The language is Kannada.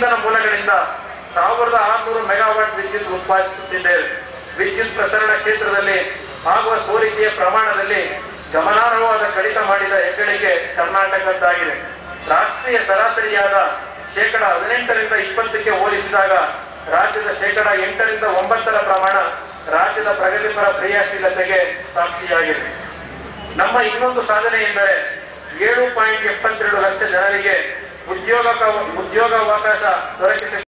ಇಂಧನ ಮೂಲಗಳಿಂದ ಸಾವಿರದ ಆರುನೂರು ಮೆಗಾವಾಟ್ ವಿದ್ಯುತ್ ಉತ್ಪಾದಿಸುತ್ತಿದ್ದೇವೆ ವಿದ್ಯುತ್ ಪ್ರಸರಣ ಕ್ಷೇತ್ರದಲ್ಲಿ ಆಗುವ ಸೋರಿಕೆಯ ಪ್ರಮಾಣದಲ್ಲಿ ಗಮನಾರ್ಹವಾದ ಕಡಿತ ಮಾಡಿದ ಹೆಗ್ಗಳಿಕೆ ಕರ್ನಾಟಕದ್ದಾಗಿದೆ ರಾಷ್ಟ್ರೀಯ ಸರಾಸರಿಯಾದ ಶೇಕಡ ಹದಿನೆಂಟರಿಂದ ಇಪ್ಪತ್ತಕ್ಕೆ ಹೋಲಿಸಿದಾಗ ರಾಜ್ಯದ ಶೇಕಡ ಎಂಟರಿಂದ ಒಂಬತ್ತರ ಪ್ರಮಾಣ ರಾಜ್ಯದ ಪ್ರಗತಿಪರ ಕ್ರಿಯಾಶೀಲತೆಗೆ ಸಾಕ್ಷಿಯಾಗಿದೆ ನಮ್ಮ ಇನ್ನೊಂದು ಸಾಧನೆ ಎಂದರೆ ಏಳು ಪಾಯಿಂಟ್ ಎಪ್ಪತ್ತೆರಡು ಲಕ್ಷ ಜನರಿಗೆ ಉದ್ಯೋಗ ಉದ್ಯೋಗಾವಕಾಶ ದೊರಕಿಸಿ